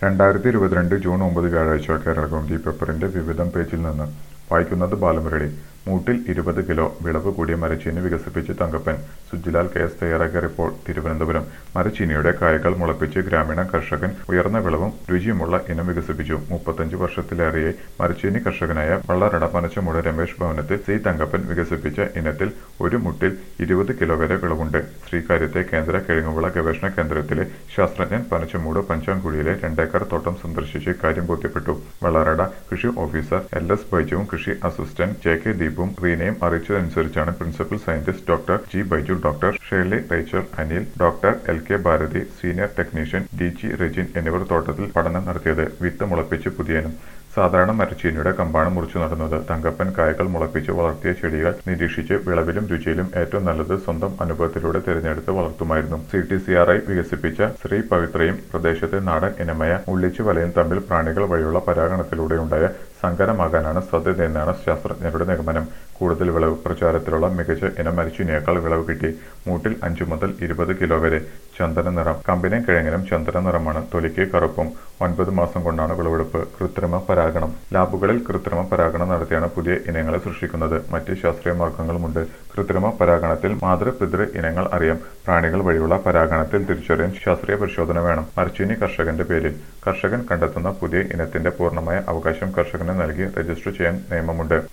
രണ്ടായിരത്തി ഇരുപത്തിരണ്ട് ജൂൺ ഒമ്പത് വ്യാഴാഴ്ച കേരള കൗമുദി പേപ്പറിന്റെ വിവിധം പേജിൽ നിന്ന് വായിക്കുന്നത് ബാലമുരളി മൂട്ടിൽ ഇരുപത് കിലോ വിളവ് കൂടിയ മരച്ചീനി വികസിപ്പിച്ച് തങ്കപ്പൻ സുജിലാൽ കെ എസ് തയ്യാറാക്കിയ റിപ്പോർട്ട് തിരുവനന്തപുരം മരച്ചീനിയുടെ കായകൾ മുളപ്പിച്ച് ഗ്രാമീണ കർഷകൻ ഉയർന്ന വിളവും രുചിയുമുള്ള ഇനം വികസിപ്പിച്ചു മുപ്പത്തഞ്ച് വർഷത്തിലേറെയായി മരച്ചീനി കർഷകനായ വള്ളറട പനച്ചമൂട് രമേശ് ഭവനത്തിൽ സി തങ്കപ്പൻ വികസിപ്പിച്ച ഇനത്തിൽ ഒരു മുട്ടിൽ ഇരുപത് കിലോ വരെ വിളവുണ്ട് ശ്രീകാര്യത്തെ കേന്ദ്ര കിഴങ്ങുവിള ഗവേഷണ കേന്ദ്രത്തിലെ ശാസ്ത്രജ്ഞൻ പനച്ചമൂട് പഞ്ചാങ്കുഴിയിലെ രണ്ടേക്കർ തോട്ടം സന്ദർശിച്ച് കാര്യം ബോധ്യപ്പെട്ടു വള്ളറട കൃഷി ഓഫീസർ എൽ എസ് ബൈജുവും കൃഷി അസിസ്റ്റന്റ് ജെ കെ ദീപും റീനയും അറിയിച്ചതനുസരിച്ചാണ് principal scientist doctor G Baiju doctor Shirley Rachel Anil doctor L K Bharathi senior technician D G Rejin എന്നിവർ തോട്ടത്തിൽ പഠനം നടത്തിയത് വിത്ത് മുളപ്പിച്ച് പുതിയനും സാധാരണ മരച്ചീനിയുടെ കമ്പാണ് മുറിച്ചു നടുന്നത് തങ്കപ്പൻ കായകൾ മുളപ്പിച്ച് വളർത്തിയ ചെടികൾ നിരീക്ഷിച്ച് വിളവിലും രുചിയിലും ഏറ്റവും നല്ലത് സ്വന്തം അനുഭവത്തിലൂടെ തിരഞ്ഞെടുത്ത് വളർത്തുമായിരുന്നു C T C R I വികസിപ്പിച്ച ശ്രീ പവിത്രയും പ്രദേശത്തെ നാടൻ ഇനമായ ഉള്ളിച്ചു വലയും തമ്മിൽ പ്രാണികൾ വഴിയുള്ള പരാഗണത്തിലൂടെയുണ്ടായ സങ്കരമാകാനാണ് സാധ്യതയെന്നാണ് ശാസ്ത്രജ്ഞരുടെ നിഗമനം കൂടുതൽ വിളവ് പ്രചാരത്തിലുള്ള മികച്ച ഇനം മരിച്ചിനേക്കാൾ വിളവ് കിട്ടി മൂട്ടിൽ അഞ്ചു മുതൽ ഇരുപത് കിലോ വരെ ചന്ദന നിറം കമ്പിനും കിഴങ്ങിനും ചന്ദന നിറമാണ് തൊലിക്ക് കറുപ്പും ഒൻപത് മാസം കൊണ്ടാണ് വിളവെടുപ്പ് കൃത്രിമ പരാഗണം ലാബുകളിൽ കൃത്രിമ പരാഗണം നടത്തിയാണ് പുതിയ ഇനങ്ങളെ സൃഷ്ടിക്കുന്നത് മറ്റ് ശാസ്ത്രീയ മാർഗങ്ങളുമുണ്ട് കൃത്രിമ പരാഗണത്തിൽ മാതൃ പിതൃ ഇനങ്ങൾ അറിയാം പ്രാണികൾ വഴിയുള്ള പരാഗണത്തിൽ തിരിച്ചറിയാൻ ശാസ്ത്രീയ പരിശോധന വേണം മരച്ചീനി കർഷകന്റെ പേരിൽ കർഷകൻ കണ്ടെത്തുന്ന പുതിയ ഇനത്തിന്റെ പൂർണ്ണമായ അവകാശം കർഷകന് നൽകി രജിസ്റ്റർ ചെയ്യാൻ നിയമമുണ്ട്